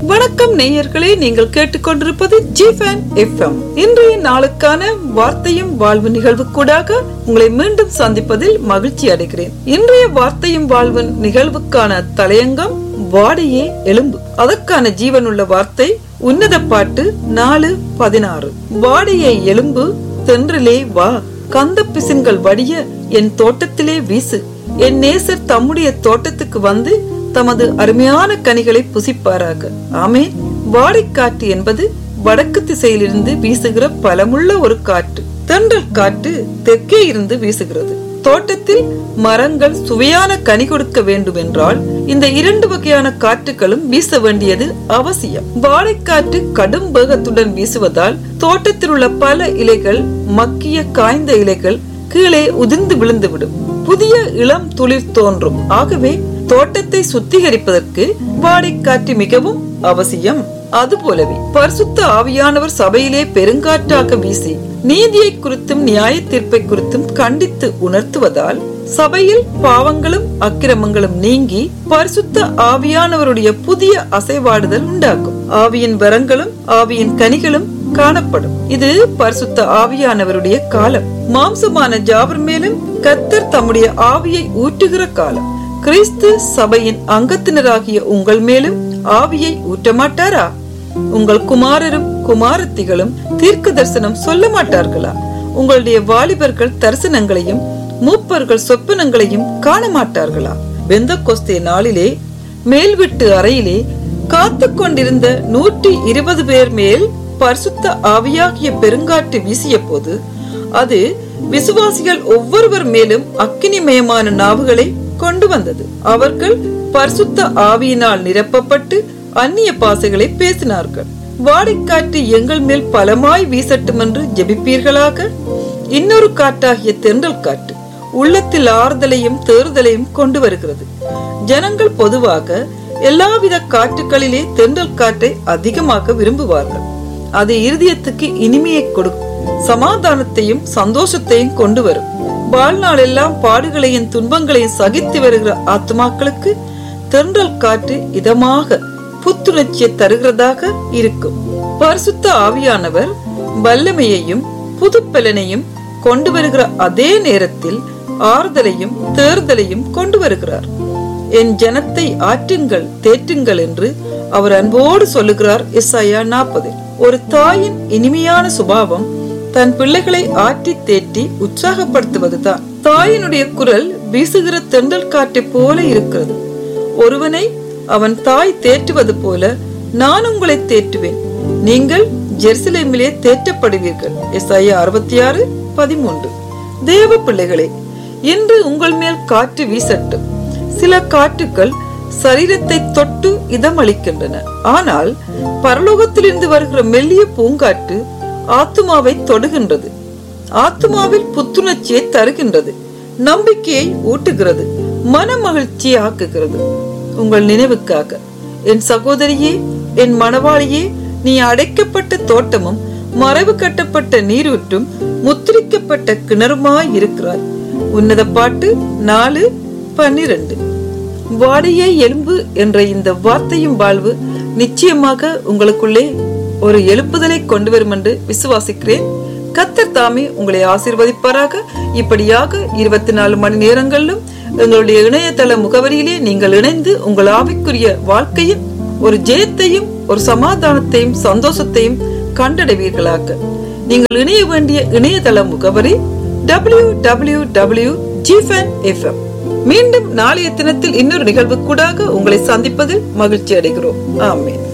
வணக்கம் நேயர்களே நீங்கள் கேட்டுக்கொண்டிருப்பது ஜிஃபன் எஃப்எம் இன்றைய நாளுக்கான வார்த்தையும் வாழ்வு நிகழ்வுக்கூடாக உங்களை மீண்டும் சந்திப்பதில் மகிழ்ச்சி அடைகிறேன் இன்றைய வார்த்தையும் வாழ்வு நிகழ்வுக்கான தலையங்கம் வாடியே எலும்பு அதற்கான ஜீவனுள்ள வார்த்தை உன்னத பாட்டு நாலு பதினாறு வாடியே எலும்பு தென்றலே வா கந்த பிசின்கள் வடிய என் தோட்டத்திலே வீசு என் நேசர் தம்முடைய தோட்டத்துக்கு வந்து தமது அருமையான கனிகளை புசிப்பாராக ஆமே வாடைக்காற்று என்பது வடக்கு திசையிலிருந்து வீசுகிற பலமுள்ள ஒரு காற்று தென்றல் காற்று தெற்கே இருந்து வீசுகிறது தோட்டத்தில் மரங்கள் சுவையான கனி கொடுக்க வேண்டும் என்றால் இந்த இரண்டு வகையான காற்றுகளும் வீச வேண்டியது அவசியம் வாழைக்காற்று கடும் வேகத்துடன் வீசுவதால் தோட்டத்தில் உள்ள பல இலைகள் மக்கிய காய்ந்த இலைகள் கீழே உதிர்ந்து விழுந்துவிடும் புதிய இளம் துளிர் தோன்றும் ஆகவே தோட்டத்தை சுத்திகரிப்பதற்கு வாடைக்காற்று மிகவும் அவசியம் அதுபோலவே பரிசுத்த ஆவியானவர் சபையிலே பெருங்காற்றாக வீசி நீதியை குறித்தும் நியாய தீர்ப்பை குறித்தும் கண்டித்து உணர்த்துவதால் சபையில் பாவங்களும் அக்கிரமங்களும் நீங்கி பரிசுத்த ஆவியானவருடைய புதிய அசைவாடுதல் உண்டாகும் ஆவியின் வரங்களும் ஆவியின் கனிகளும் காணப்படும் இது பரிசுத்த ஆவியானவருடைய காலம் மாம்சமான ஜாவர் மேலும் கத்தர் தம்முடைய ஆவியை ஊற்றுகிற காலம் கிறிஸ்து சபையின் அங்கத்தினராகிய உங்கள் மேலும் ஆவியை ஊற்ற மாட்டாரா உங்கள் குமாரரும் குமாரத்திகளும் தீர்க்க தரிசனம் சொல்ல மாட்டார்களா உங்களுடைய வாலிபர்கள் தரிசனங்களையும் மூப்பர்கள் சொப்பனங்களையும் காண மாட்டார்களா வெந்த கொஸ்தே நாளிலே மேல் வீட்டு அறையிலே காத்து கொண்டிருந்த நூற்றி இருபது பேர் மேல் பரிசுத்த ஆவியாகிய பெருங்காற்று வீசிய போது அது விசுவாசிகள் ஒவ்வொருவர் மேலும் அக்கினிமயமான நாவுகளை கொண்டு வந்தது அவர்கள் பரிசுத்த ஆவியினால் நிரப்பப்பட்டு அந்நிய பாசைகளை பேசினார்கள் வாடைக்காற்று எங்கள் மேல் பலமாய் வீசட்டும் என்று ஜெபிப்பீர்களாக இன்னொரு காற்றாகிய தென்றல் காற்று உள்ளத்தில் ஆறுதலையும் தேறுதலையும் கொண்டு வருகிறது ஜனங்கள் பொதுவாக எல்லாவித காற்றுகளிலே தென்றல் காற்றை அதிகமாக விரும்புவார்கள் அது இருதயத்துக்கு இனிமையை கொடுக்கும் சமாதானத்தையும் சந்தோஷத்தையும் கொண்டு வரும் வாழ்நாள் எல்லாம் பாடுகளையும் துன்பங்களையும் சகித்து வருகிற ஆத்மாக்களுக்கு தென்றல் காற்று இதமாக புத்துணர்ச்சியை தருகிறதாக இருக்கும் பரிசுத்த ஆவியானவர் வல்லமையையும் புதுப்பலனையும் கொண்டு வருகிற அதே நேரத்தில் ஆறுதலையும் தேர்தலையும் கொண்டு வருகிறார் என் ஜனத்தை ஆற்றுங்கள் தேற்றுங்கள் என்று அவர் அன்போடு சொல்லுகிறார் எஸ்ஐயா நாற்பது ஒரு தாயின் இனிமையான சுபாவம் தன் பிள்ளைகளை ஆற்றி தேற்றி உற்சாகப்படுத்துவதுதான் தாயினுடைய குரல் வீசுகிற தென்றல் காற்றை போல இருக்கிறது ஒருவனை அவன் தாய் தேற்றுவது போல நான் உங்களை தேற்றுவேன் நீங்கள் ஜெருசலேமிலே தேற்றப்படுவீர்கள் எஸ்ஐயா அறுபத்தி ஆறு பதிமூன்று தேவ பிள்ளைகளே இன்று உங்கள் மேல் காற்று வீசட்டும் சில காற்றுக்கள் சரீரத்தை தொட்டு இதமளிக்கின்றன ஆனால் பரலோகத்திலிருந்து வருகிற மெல்லிய பூங்காற்று ஆத்துமாவை தொடுகின்றது ஆத்துமாவில் புத்துணர்ச்சியை தருகின்றது நம்பிக்கையை ஊட்டுகிறது மன மகிழ்ச்சியை ஆக்குகிறது உங்கள் நினைவுக்காக என் சகோதரியே என் மணவாளியே நீ அடைக்கப்பட்ட தோட்டமும் மறைவு கட்டப்பட்ட நீரூற்றும் முத்திரிக்கப்பட்ட கிணறுமாய் இருக்கிறாய் உன்னத பாட்டு நாலு பன்னிரண்டு வாடியே எலும்பு என்ற இந்த வார்த்தையும் வாழ்வு நிச்சயமாக உங்களுக்குள்ளே ஒரு எழுப்புதலை கொண்டு வரும் என்று விசுவாசிக்கிறேன் கத்தர் தாமே உங்களை ஆசீர்வதிப்பாராக இப்படியாக இருபத்தி நாலு மணி நேரங்களிலும் எங்களுடைய இணையதள முகவரியிலே நீங்கள் இணைந்து உங்கள் ஆவிக்குரிய வாழ்க்கையில் ஒரு ஜெயத்தையும் ஒரு சமாதானத்தையும் சந்தோஷத்தையும் கண்டடைவீர்களாக நீங்கள் இணைய வேண்டிய இணையதள முகவரி டபிள்யூ டபிள்யூ டபிள்யூ ஜிஃபன் எஃப்எம் மீண்டும் நாளைய தினத்தில் இன்னொரு நிகழ்வு கூடாக உங்களை சந்திப்பதில் மகிழ்ச்சி அடைகிறோம் ஆமேன்